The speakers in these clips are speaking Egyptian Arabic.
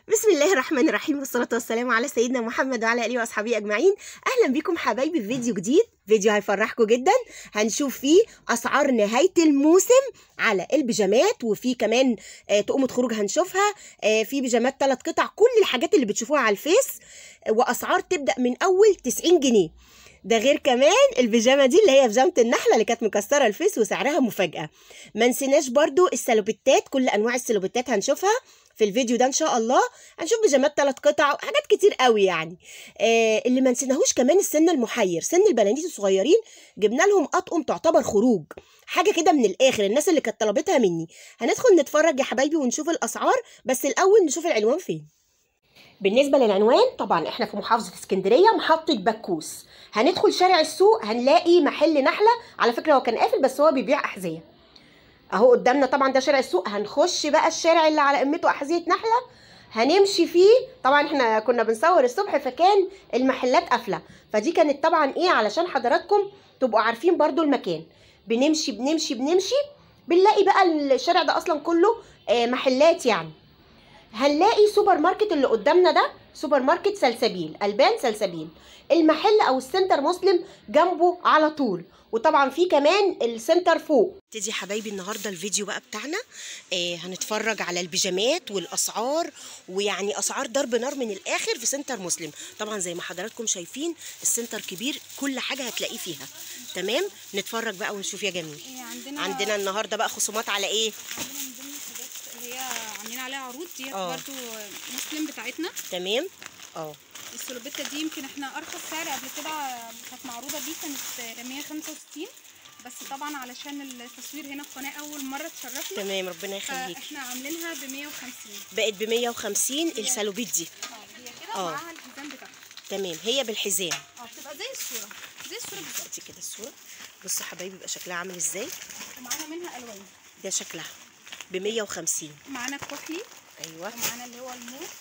بسم الله الرحمن الرحيم والصلاة والسلام على سيدنا محمد وعلى آله وأصحابه أجمعين أهلا بكم حبايبي في فيديو جديد فيديو هيفرحكم جدا هنشوف فيه أسعار نهاية الموسم على البيجامات وفي كمان آه تقومة خروج هنشوفها آه في بيجامات ثلاث قطع كل الحاجات اللي بتشوفوها على الفيس آه وأسعار تبدأ من أول 90 جنيه ده غير كمان البيجامه دي اللي هي بيجامه النحله اللي كانت مكسره الفيس وسعرها مفاجاه ما نسيناش برضو السلوبيتات كل انواع السلوبيتات هنشوفها في الفيديو ده ان شاء الله هنشوف بيجامات ثلاث قطع وحاجات كتير قوي يعني آه اللي ما نسيناهوش كمان السن المحير سن البنانيت الصغيرين جبنا لهم اطقم تعتبر خروج حاجه كده من الاخر الناس اللي كانت طلبتها مني هندخل نتفرج يا حبايبي ونشوف الاسعار بس الاول نشوف العنوان فين بالنسبه للعنوان طبعا احنا في محافظه اسكندريه محطه بكوس هندخل شارع السوق هنلاقي محل نحله على فكره هو كان قافل بس هو بيبيع احذيه اهو قدامنا طبعا ده شارع السوق هنخش بقى الشارع اللي على قمته احذيه نحله هنمشي فيه طبعا احنا كنا بنصور الصبح فكان المحلات قافله فدي كانت طبعا ايه علشان حضراتكم تبقوا عارفين برضو المكان بنمشي بنمشي بنمشي بنلاقي بقى الشارع ده اصلا كله آه محلات يعني هنلاقي سوبر ماركت اللي قدامنا ده سوبر ماركت سلسبيل البان سلسبيل المحل او السنتر مسلم جنبه على طول وطبعا في كمان السنتر فوق ابتدي حبايبي النهارده الفيديو بقى بتاعنا آه هنتفرج على البيجامات والاسعار ويعني اسعار ضرب نار من الاخر في سنتر مسلم طبعا زي ما حضراتكم شايفين السنتر كبير كل حاجه هتلاقيه فيها تمام نتفرج بقى ونشوف يا جميل إيه عندنا عندنا النهارده بقى خصومات على ايه عندنا من ضمن الحاجات اللي هي عاملين عليها عروض دي آه. برضو مسلم بتاعتنا تمام اه السلوبيتا دي يمكن احنا ارخص سعر قبل كده كانت معروضه دي كانت 165 بس طبعا علشان التصوير هنا في قناه اول مره تشرفنا تمام ربنا يخليك فاحنا عاملينها ب 150 بقت ب 150 السالوبيت دي اه هي كده آه. ومعاها الحزام بتاعها تمام هي بالحزام اه بتبقى زي الصوره زي الصوره بالظبط دي كده الصوره بصوا حبايبي بيبقى شكلها عامل ازاي ومعانا منها الوان ده شكلها ب 150 معانا الكحلي ايوه ومعانا اللي هو الموف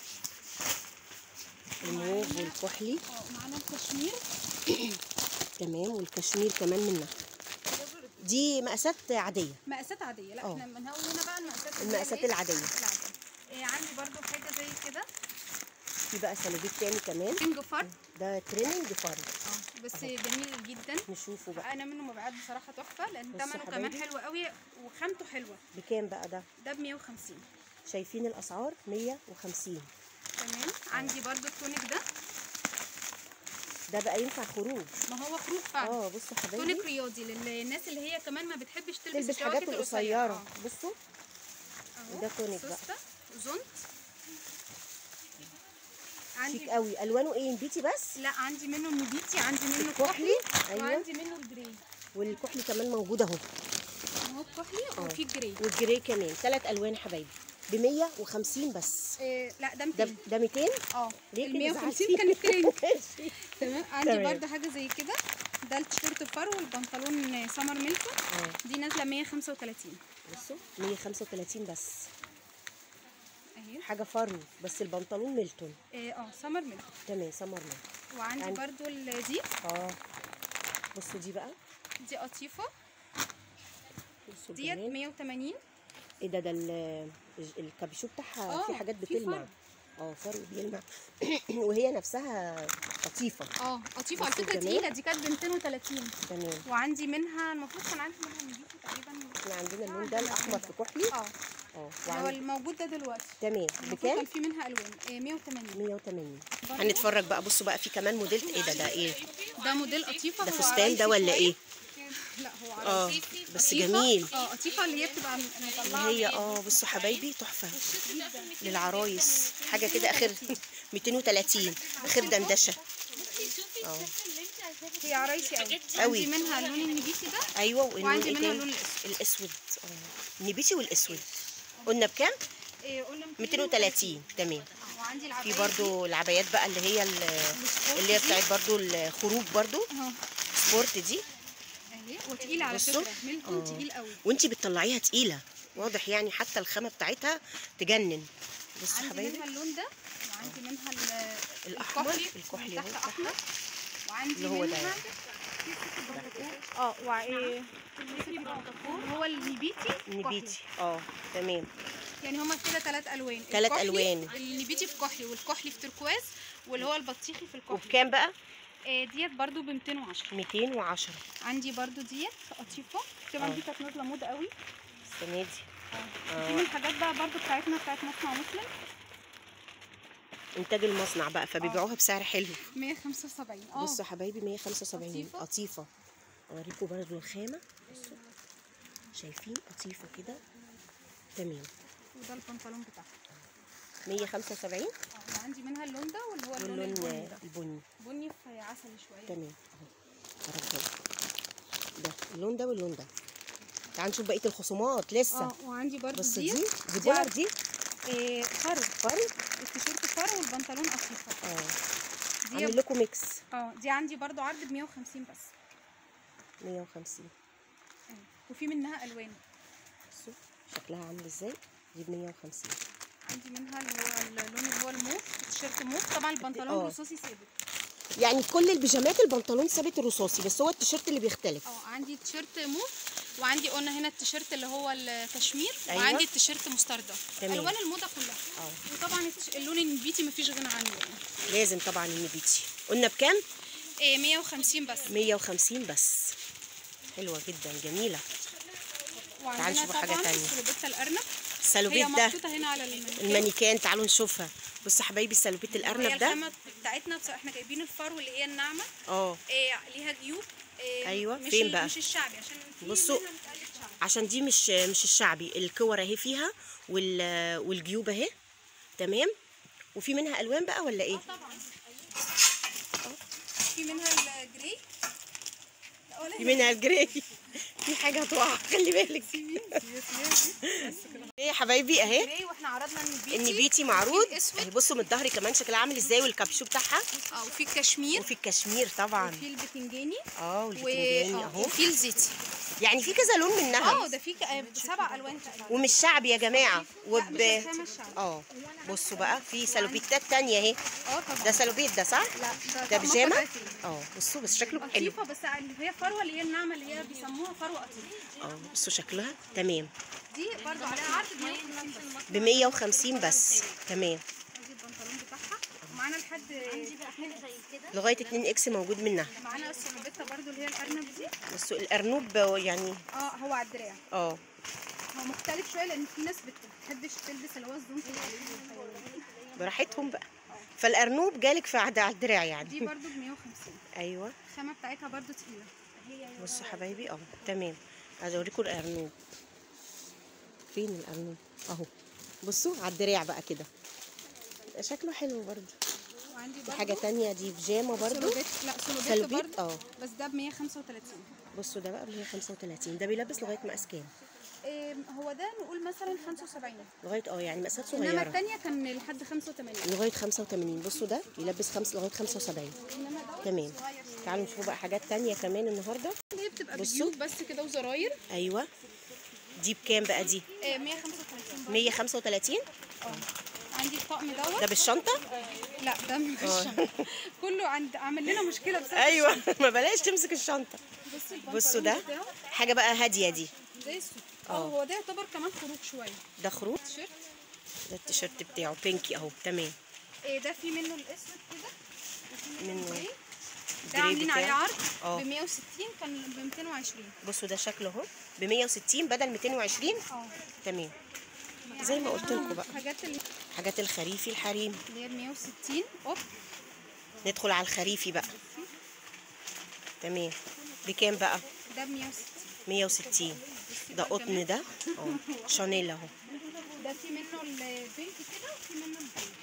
الموف والكحلي اه ومعانا الكشمير تمام والكشمير كمان منها دي مقاسات عاديه مقاسات عاديه لا اه. احنا بنهول هنا بقى المقاسات اللي هي المقاسات الإيه؟ العاديه العاديه إيه عندي برضو حاجه زي كده في بقى سالوبيت تاني كمان كينج فرد ده تريننج فرد اه بس جميل جدا نشوفه بقى انا منه مبيعات بصراحه تحفه لان بصوا ثمنه حبايبي. كمان حلو قوي وخامته حلوه بكام بقى ده ده ب 150 شايفين الاسعار 150 تمام عندي برضو التونيك ده ده بقى ينفع خروج ما هو خروج فعلا اه بصوا حبايبي تونيك رياضي للناس اللي هي كمان ما بتحبش تلبس تلبس الجواكت حاجات القصيره القصيره بصوا اهو ده تونيك بقى. سوسته زونت عندي شيك قوي الوانه ايه نبيتي بس لا عندي منه النبيتي عندي منه الكحلي، الكحلي أيوة. وعندي منه الجري والكحلي كمان موجود اهو اهو الكحلي وفي الجري والجري كمان ثلاث الوان حبايبي ب 150 بس إيه لا ده ده 200 ده 200 اه ليه ال كده 150 زعلتيني؟ كانت ترند ماشي. تمام عندي تمام. برده حاجه زي كده ده التيشيرت فرو والبنطلون سمر ميلتون اه دي نازله 135 بصوا 135 بس اهي حاجه فرو بس البنطلون ميلتون إيه، اه سمر ميلتون تمام سمر ميلتون وعندي عندي- برده ال- دي اه بصوا دي بقى دي قطيفه بصوا ديت كمان 180 ايه ده ده ال- الكابيشو بتاعها آه، في حاجات في بتلمع فرو. اه فرو بيلمع وهي نفسها لطيفه اه قطيفه على بصوا فكره الجمال. تقيله دي كانت ب 230 تمام وعندي منها المفروض كان عندي منها نضيفه تقريبا احنا عندنا اللون ده الاحمر في كحلي اه اه اللي هو وعند- الموجود ده دلوقتي تمام المفروض بكام كان في منها الوان إيه 180 180 برضو. هنتفرج بقى بصوا بقى في كمان موديل ايه ده ده ايه ده موديل قطيفه ده هو فستان عرايسي ده ولا شوية. ايه لا هو اه عرايسي بس قطيفة. جميل اه قطيفه اللي هي بتبقى اللي مطلعه هي اه بصوا حبايبي تحفه للعرايس حاجه كده اخر 230 اخر دندشه اه هي عرايسي قوي قوي. عندي منها اللون النبيتي ده ايوه واللون وعندي ايه منها تاني اللون الاسود اه النبيتي والاسود قلنا بكام إيه قلنا 230 تمام آه، وعندي في العباية برضو العبايات بقى اللي هي ال- اللي هي بتاعت برضو الخروج برضو اهو سبورت دي اهي وتقيله على بصوا. فكره ميلتون آه. تقيل قوي وانتي بتطلعيها تقيله واضح يعني حتى الخامه بتاعتها تجنن بصوا عندي حبايبي منها اللون ده وعندي منها ال- الأحمر، الكحلي تحت اهو تحت. احمر وعندي اللي هو ده منها اه وايه هو النبيتي نبيتي اه تمام يعني هما كده ثلاث الوان تلات الكحلي- ألوان. النبيتي في كحلي والكحلي في تركواز واللي هو البطيخي في الكحلي وبكام بقى آه ديت برضو ب 210 210 عندي برضو ديت قطيفه طبعا آه. دي كانت نازله موضه قوي السنه دي آه. دي من الحاجات بقى برضو بتاعتنا بتاعت مصنع مسلم انتاج المصنع بقى فبيبيعوها بسعر حلو 175 اه بصوا يا حبايبي 175 قطيفة. قطيفه اوريكم برضو الخامه بصوا شايفين قطيفه كده تمام وده البنطلون بتاعها 175 اه وعندي منها اللون ده واللي هو اللون واللون البني ده البني بني في عسلي شويه تمام اهو هرجعه. ده اللون ده واللون ده تعال نشوف بقيه الخصومات لسه اه وعندي برضو بس دي دي دي بولر عارفة. دي آه فرو فرق التيشيرت فرو والبنطلون قطيفه اه دي عامل لكم ميكس اه دي عندي برضو عرض ب 150 بس 150 آه. وفي منها الوان بصوا شكلها عامل ازاي دي ب 150 عندي منها اللي هو اللون اللي هو الموف التيشيرت موف طبعا اه. البنطلون رصاصي ثابت يعني كل البيجامات البنطلون ثابت الرصاصي بس هو التيشيرت اللي بيختلف اه عندي تيشيرت موف وعندي قلنا هنا التيشيرت اللي هو الكشمير أيوة. وعندي التيشيرت مستردة تمام. الوان الموضه كلها اه وطبعا التش- اللون النبيتي مفيش غنى عنه يعني لازم طبعا النبيتي قلنا بكام إيه 150 بس 150 بس حلوه جدا جميله وعندنا نشوف حاجة طبعا تانية. سلوبيتا الارنب هي السلوبيت ده محطوطه هنا على المنيو المانيكان تعالوا نشوفها بصوا يا حبايبي السلوبيت هي الارنب ده الخامه بتاعتنا بصراحه احنا جايبين الفرو اللي هي الناعمه اه إيه ليها جيوب إيه أيوة، مش فين ال- بقى؟ مش الشعبي عشان في بصوا. منها متقلب شعبي. عشان دي مش مش الشعبي الكور اهي فيها وال والجيوب اهي تمام وفي منها الوان بقى ولا ايه طبعا في منها الجري لا، ولا في منها الجراي في حاجه هتقع خلي بالك ايه يا حبايبي اهي جري واحنا عرضنا النبيتي النبيتي معروض وفي الأسود. اهي بصوا من الظهر كمان شكلها عامل ازاي والكابشو بتاعها اه وفي الكشمير وفي الكشمير طبعا وفي البتنجاني اه و... والبتنجاني آه، اهو وفي الزيتي يعني في كذا لون منها اه ده في ك- آه، سبع الوان تقريبا ومش شعبي يا جماعه وب مش الخامة الشعبي. اه بصوا بقى في سلوبيتات تانية اهي اه طبعا ده سلوبيت ده صح لا ده ده طقم بيجامه قطعتين. اه بصوا بس شكله حلو قطيفه بس اللي هي فروه اللي هي الناعمه اللي هي بيسموها فروه قطيفه اه بصوا شكلها تمام دي برضو عليها عرض 150 بس ب 150 بس تمام ادي البنطلون بتاعها ومعانا لحد عندي بقى حاجه زي كده لغايه 2 اكس موجود منها معانا السلوبيتا برضو اللي هي الارنب دي بصوا الارنوب يعني اه هو على الدراع اه هو مختلف شويه لان في ناس بت- بتحبش تلبس اللي هو الزوم في الحقيقة. براحتهم بقى فالارنوب جالك في عد- على الدراع دي يعني برضو ب 150 ايوه الخامه بتاعتها برضو تقيله بصوا حبايبي اه تمام عايزه اوريكم الارنوب فين الارنوب اهو بصوا على الدراع بقى كده شكله حلو برضو وعندي دي برضو حاجه تانية دي بيجامه برضو سلوبيت لا سلوبيت سلبيت برضو اه بس ده ب 135 بصوا ده بقى اللي هي 35 ده بيلبس لغايه مقاس كام إيه هو ده نقول مثلا 75 لغايه اه يعني مقاسات انما صغيره الثانيه كان لحد 85 لغايه 85 بصوا ده يلبس خمس لغايه 75 انما دوت تمام تعالوا نشوف بقى حاجات تانية كمان النهارده اللي هي بتبقى بصوا. بجيوب بس كده وزراير ايوه دي بكام بقى دي إيه 135 برضو 135 اه عندي الطقم دوت ده بالشنطه لا ده مش كله عند عامل لنا مشكله بسبب ايوه ما بلاش تمسك الشنطه بصي البنطلون بصوا ده بتاعه حاجه بقى هاديه دي زي السوق اه. اه هو ده يعتبر كمان خروج شويه ده خروج تيشيرت ده التيشيرت بتاعه بينكي اهو تمام إيه ده في منه الاسود كده وفي منه منه الجراي. ده الجراي عاملين عليه بتاعه. عرض اه. ب 160 كان ب 220 بصوا ده شكله اهو ب 160 بدل 220 اه تمام زي ما قلت لكم بقى الحاجات اللي حاجات الخريفي الحريم اللي هي 160 اوب ندخل على الخريفي بقى تمام بكام بقى ده ب 160 160 ده قطن ده اه شانيل اهو ده في منه البينك كده وفي منه البينك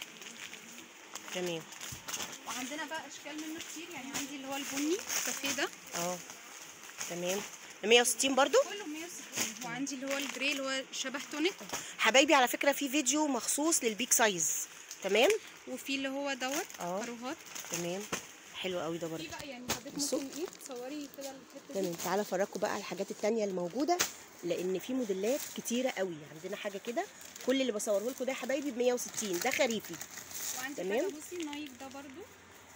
تمام وعندنا بقى اشكال منه كتير يعني عندي اللي هو البني الكافيه ده اه تمام 160 برضو كله 160 وعندي اللي هو الجري اللي هو شبه تونيك حبايبي على فكره في فيديو مخصوص للبيك سايز تمام وفي اللي هو دوت اه. كاروهات تمام حلو قوي ده في برضو بقى يعني حضرتك بصوا. ممكن ايه تصوري كده الحته دي تمام تعالى افرجكم بقى على الحاجات التانية الموجوده لان في موديلات كتيره قوي عندنا حاجه كده كل اللي بصوره لكم ده يا حبايبي ب 160 ده خريفي وعندي تمام. حاجه بصي نايك ده برضو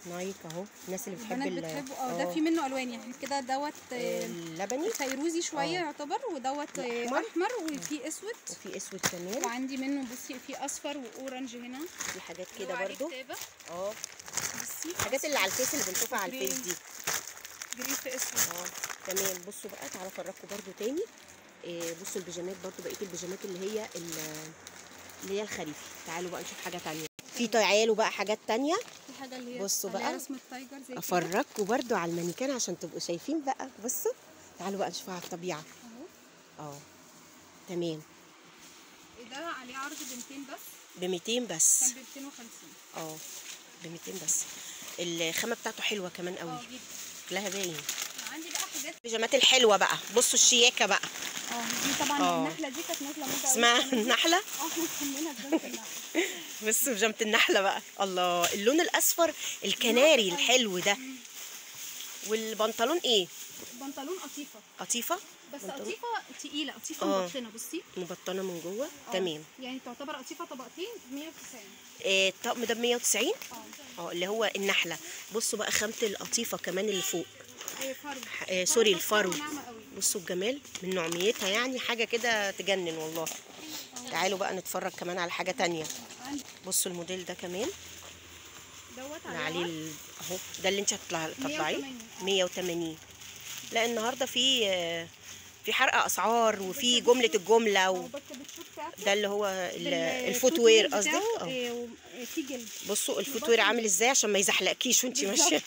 نايك اهو الناس اللي بتحب البنات ال- بتحبه اه ده في منه الوان يعني كده دوت آه، اللبني فيروزي شويه آه. يعتبر ودوت آه، الأحمر. احمر وفي اسود وفي اسود كمان وعندي منه بصي في اصفر واورنج هنا في حاجات اللي كده هو عليه برضو كتابة. اه بصي الحاجات اللي على الفيس اللي بنشوفها على الفيس جرين. دي جرين في اسود اه تمام بصوا بقى تعالوا افرجكم برضو تاني إيه بصوا البيجامات برضو بقيه البيجامات اللي هي ال- اللي هي الخريفي تعالوا بقى نشوف حاجه تانية في تعالوا بقى حاجات تانية في حاجه اللي هي بصوا عليها بقى. رسمه تايجر زي كده افرجكم برضو على المانيكان عشان تبقوا شايفين بقى بصوا تعالوا بقى نشوفها على الطبيعه اهو اه تمام ده عليه عرض ب 200 بس ب 200 بس كان ب 250 اه ب 200 بس الخامه بتاعته حلوه كمان قوي اه جدا شكلها باين عندي بقى حاجات البيجامات الحلوه بقى بصوا الشياكه بقى اه دي طبعا آه. النحله دي كانت نازله موضه أوي اسمها السنة دي. النحله اه احنا مسمينها بجد النحله بصوا بيجامه النحله بقى الله اللون الاصفر الكناري الحلو ده والبنطلون ايه بنطلون قطيفه قطيفه بس بنطلون. قطيفه تقيله قطيفه آه. مبطنه بصي مبطنه من جوه آه. تمام يعني تعتبر قطيفه طبقتين ب 190 إيه الطقم ده ب 190 اه اه اللي هو النحله بصوا بقى خامه القطيفه كمان اللي فوق إيه فرو آه سوري الفرو ناعمه قوي بصوا الجمال من نعميتها يعني حاجه كده تجنن والله تعالوا بقى نتفرج كمان على حاجه تانية عندي بصوا الموديل ده كمان دوت اللي عليه عليه عرض. ال- اهو ده اللي انت هتطلع- هتطلعيه 180. 180 لا النهارده في آه، في حرق اسعار وفي جمله الجمله اه و... بس البتشوت بتاعته ده اللي هو ال- بال- الفوت وير بتاعه، قصدك اه إيه، و- إيه، في جلد بصوا الفوت وير عامل ازاي عشان ما يزحلقكيش وانت بالظبط. ماشيه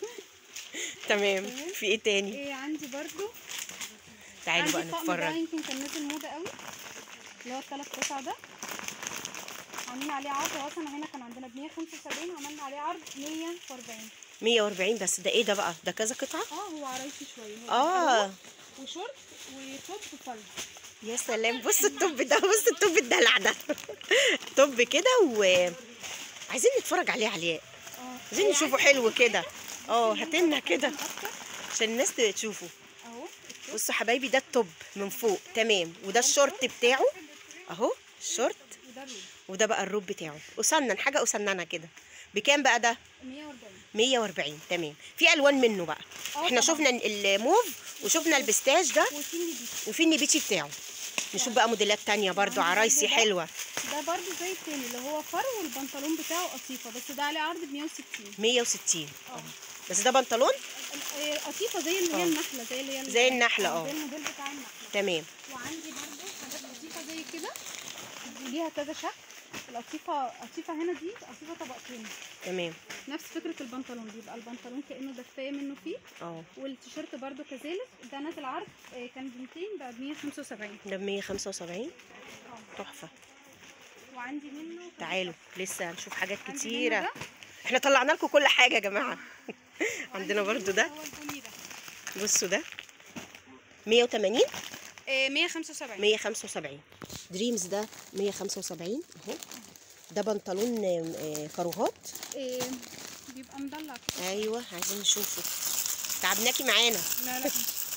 تمام في ايه تاني إيه عندي برضو تعالوا عندي بقى الطقم ده نتفرج يمكن كان نازل موضه قوي اللي هو الثلاث قطع ده عاملين عليه عرض هو اصلا هنا كان عندنا ب 175 عملنا عليه عرض 140 140 بس ده ايه ده بقى ده كذا قطعه اه هو عرايسي شويه هو اه بنطلون وشورت وتوب فرد يا سلام بص التوب ده بص التوب الدلع ده توب كده و عايزين نتفرج عليه علياء اه عايزين نشوفه حلو كده اه بصي هاتلنا المنظر كده أكتر. عشان الناس تشوفه اهو بصوا حبايبي ده التوب من فوق تمام وده الشورت بتاعه اهو الشورت وده الروب وده بقى الروب بتاعه قسنن حاجه قسننه كده بكام بقى ده 140 140 تمام في الوان منه بقى اه احنا طبعاً. شفنا الموف وشفنا البستاج ده وفي النبيتي وفي النبيتي بتاعه نشوف بقى موديلات تانية برضو عندي عرايسي برضو ده. حلوة ده برضو زي التاني اللي هو فر والبنطلون بتاعه قطيفه بس ده عليه عرض ب 160 160 اه بس ده بنطلون ال- إيه، قطيفه زي اللي هي اه. النحله زي اللي هي ال- زي النحلة، اه. زي الموديل بتاع النحله تمام وعندي برضو حاجات لطيفه زي كده ليها كذا شكل القطيفه قطيفه هنا دي قطيفه طبقتين تمام نفس فكره البنطلون بيبقى البنطلون كانه دفايه منه فيه اه والتيشيرت برضو كذلك ده نازل عرض آه، كان ب 200 بقى ب 175 ده ب 175 اه تحفة وعندي منه كذا تعالوا لسه هنشوف حاجات عندي منه كتيرة ده. احنا طلعنا لكم كل حاجة يا جماعة عندنا وعندي برضو منه ده هو البني ده بصوا ده 180 آه، 175 175 دريمز ده 175 اهو ده بنطلون آه، آه، كاروهات آه، بيبقى مدلع كده ايوه عايزين نشوفه تعبناكي معانا لا لا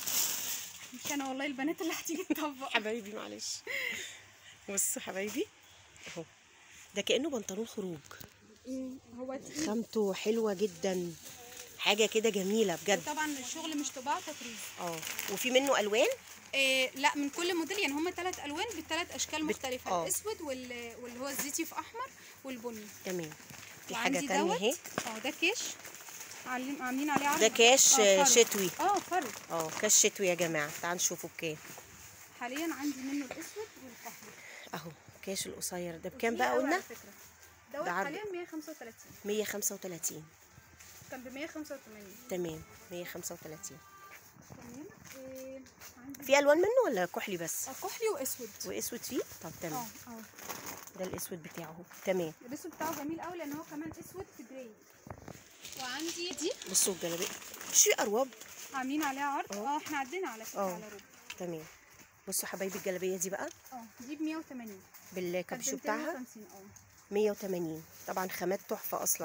مش انا والله البنات اللي هتيجي تطبق حبايبي معلش بصوا حبايبي اهو ده كانه بنطلون خروج مم، هو تقيل خامته حلوه جدا حاجه كده جميله بجد طبعا الشغل مش طباعه تطريز اه وفي منه الوان إيه لا من كل موديل يعني هم ثلاث الوان بثلاث اشكال مختلفه آه. الاسود وال- واللي هو الزيتي في احمر والبني تمام في حاجه وعندي تانية دوت. اهي اه ده كيش عاملين عاملين عليه عرض ده كاش آه، آه، فرو. شتوي اه فرو اه كاش شتوي يا جماعه تعالوا نشوفه بكام حاليا عندي منه الاسود والقهوه اهو كاش القصير ده بكام رخيص بقى قوي قلنا على فكرة. دوت ده عرض. حاليا 135 135 كان ب 185 تمام 135 تمام إيه عندي في الوان منه ولا كحلي بس آه، كحلي واسود واسود فيه طب اه تمام اه ده الاسود بتاعه اهو تمام الاسود بتاعه جميل قوي لان هو كمان اسود في جراي وعندي دي بصوا الجلابيه مش في ارواب عاملين عليها عرض اه. اه احنا عدينا على فكره اه. على روب تمام بصوا حبايبي الجلابيه دي بقى اه دي ب 180 كانت بالكابشو ب بتاعها 250 اه 180 طبعا خامات تحفه اصلا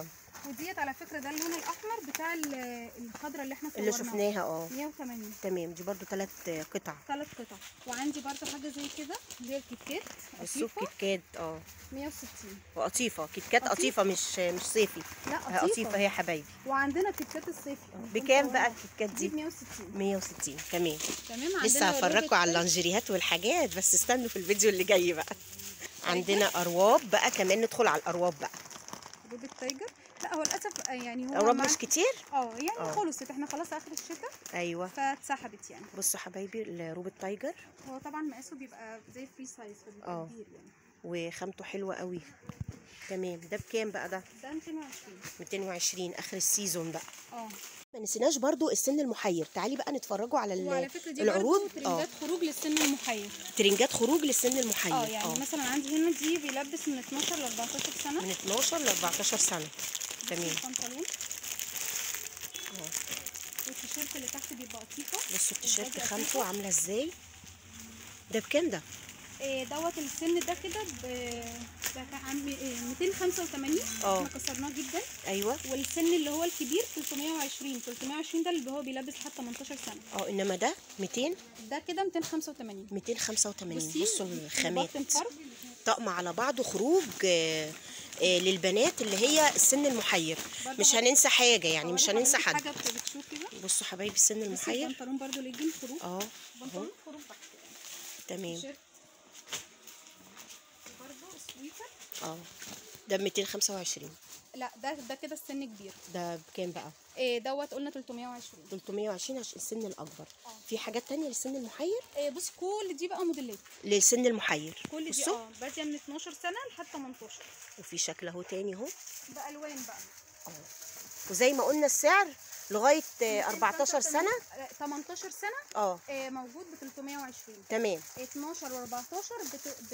وديت على فكره ده اللون الاحمر بتاع ال- الخضره اللي احنا اللي صورناها شفناها اه 180 تمام دي برضو ثلاث قطع ثلاث قطع وعندي برضو حاجه زي كده اللي هي الكيت كات السوق قطيفه كيت كات اه 160 وقطيفه كيت كات قطيفة. قطيفه مش مش صيفي لا هي قطيفه قطيفه هي حبايبي وعندنا كيت كات الصيفي بكام بقى الكيت كات دي ب دي 160 160 تمام تمام عندنا لسه هفرجكم روبت على تايجر. اللانجيريهات والحاجات بس استنوا في الفيديو اللي جاي بقى عندنا ارواب بقى كمان ندخل على الارواب بقى روبت تايجر لا هو للاسف آه، يعني هو الارواب مع- مش كتير اه يعني آه. خلصت احنا خلاص اخر الشتاء ايوه فاتسحبت يعني بصوا حبايبي الروب التايجر هو طبعا مقاسه بيبقى زي فري سايز فبيبقى آه. كبير يعني وخامته حلوه قوي تمام ده بكام بقى ده ده 220 220 اخر السيزون بقى اه ما نسيناش برضو السن المحير تعالي بقى نتفرجوا على ال- وعلى فكره دي العروض برضه ترندات خروج للسن المحير ترنجات خروج للسن المحير اه يعني مثلا عندي هنا دي بيلبس من 12 ل 14 سنه من 12 ل 14 سنه تمام البنطلون اه والتيشيرت اللي تحت بيبقى قطيفه بصوا التيشيرت البادي خامته عامله ازاي ده بكام ده إيه دوت السن ده كده ب ده كان عامل إيه 285 اه. احنا كسرناه جدا ايوه والسن اللي هو الكبير 320 320 ده اللي هو بيلبس لحد 18 سنه اه انما ده 200 ده كده 285 285 بصي بصوا الخامات البطن فرق طقم على بعضه خروج آه، آه، للبنات اللي هي السن المحير برضه مش هو- هننسى حاجه يعني مش هوريك هننسى حضرتك حد حاجه بتشوفي بقى بصوا حبايبي السن بصي المحير البنطلون برضه ليجين خروج اه بنطلون خروج تحت يعني تمام تيشيرت برضه سويتر اه ده ب 225 لا ده ده كده السن كبير ده بكام بقى إيه دوت قلنا 320 320 عشان السن الاكبر اه. في حاجات تانية للسن المحير إيه بصي كل دي بقى موديلات للسن المحير كل دي بصوا اه باديه من 12 سنه لحد 18 وفي شكل اهو تاني اهو بالوان بقى اه وزي ما قلنا السعر لغايه آه، 14 سنه آه، 18 سنه اه آه، موجود ب 320 تمام 12 و14 ب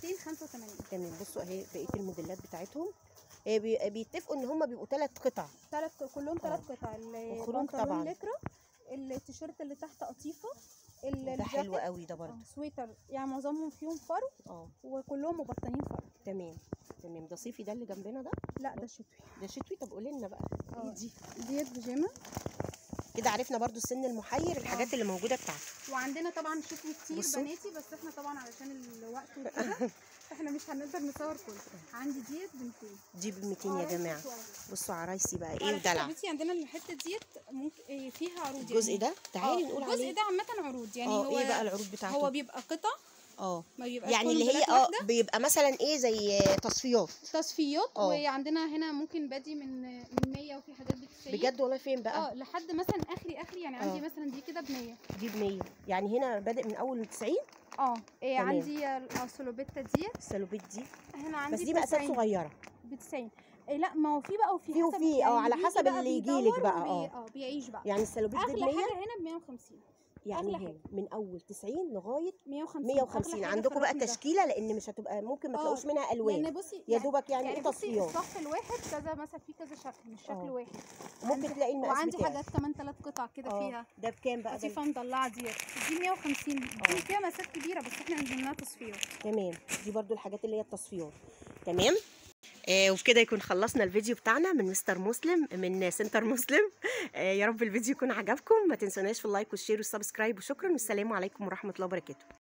285 تمام بصوا اهي بقيه الموديلات بتاعتهم آه، بي- بيتفقوا ان هم بيبقوا ثلاث قطع ثلاث كلهم ثلاث اه. قطع وخروج طبعا. البنطلون لكرة التيشيرت اللي تحت قطيفه ال- ده حلو الجاكيت، قوي ده برضه اه، سويتر يعني معظمهم فيهم فرو اه وكلهم مبطنين فرو تمام تمام ده صيفي ده اللي جنبنا ده لا ده شتوي ده شتوي طب قولي لنا بقى ايه اه. دي ديت بيجامه كده عرفنا برضو السن المحير الحاجات اللي موجوده بتاعته وعندنا طبعا شتوي كتير بصوا. بناتي بس احنا طبعا علشان الوقت وكده احنا مش هنقدر نصور كله عندي ديت ب 200 دي ب 200 يا جماعه بصوا عرايسي بقى ايه وعلى فكرة ودلع بصي عندنا الحته ديت ممكن إيه، فيها عروض الجزء يعني. ده تعالي اه، نقول الجزء عليه ده عامه عروض يعني اه هو ايه بقى العروض بتاعته هو بيبقى قطع اه ما بيبقاش يعني كله اللي هي موديلات اه واحدة. بيبقى مثلا ايه زي تصفيات تصفيات اه. وعندنا هنا ممكن بادي من من 100 وفي حاجات ب 90 بجد والله فين بقى اه لحد مثلا اخري اخري يعني عندي اه. مثلا دي كده ب 100 دي ب 100 يعني هنا بادئ من اول 90 اه إيه تمام. عندي السلوبيتا ديت السلوبيت دي هنا عندي بس دي مقاسات 90 صغيره ب 90 إيه لا ما هو في بقى وفي في حسب وفي، اه، يعني على بيجي حسب بقى اللي يجيلك بيدور بقى، وبي- اه. اه بيعيش بقى يعني السلوبيت دي ب اغلى 100 حاجه هنا ب 150 يعني أغلى هنا حاجة. من اول 90 لغايه 150 150 أغلى حاجة عندكم في بقى الرقم ده. تشكيله لان مش هتبقى ممكن ما اه، تلاقوش منها الوان لان بصي يا دوبك يعني ايه بصي تصفيات الصف الواحد كذا مثلا في كذا شكل مش شكل اه. واحد ممكن عندي- تلاقي المقاس وعندي بتاعك. حاجات كمان ثلاث قطع كده اه فيها ده بكام بقى ده قطيفه مضلعه ديت دي 150 اه. دي فيها مسات كبيره بس احنا نزلناها تصفيات تمام دي برضو الحاجات اللي هي التصفيات تمام آه وبكده يكون خلصنا الفيديو بتاعنا من مستر مسلم من سنتر مسلم آه يا رب الفيديو يكون عجبكم ما تنسوناش في اللايك والشير والسبسكرايب وشكرا والسلام عليكم ورحمه الله وبركاته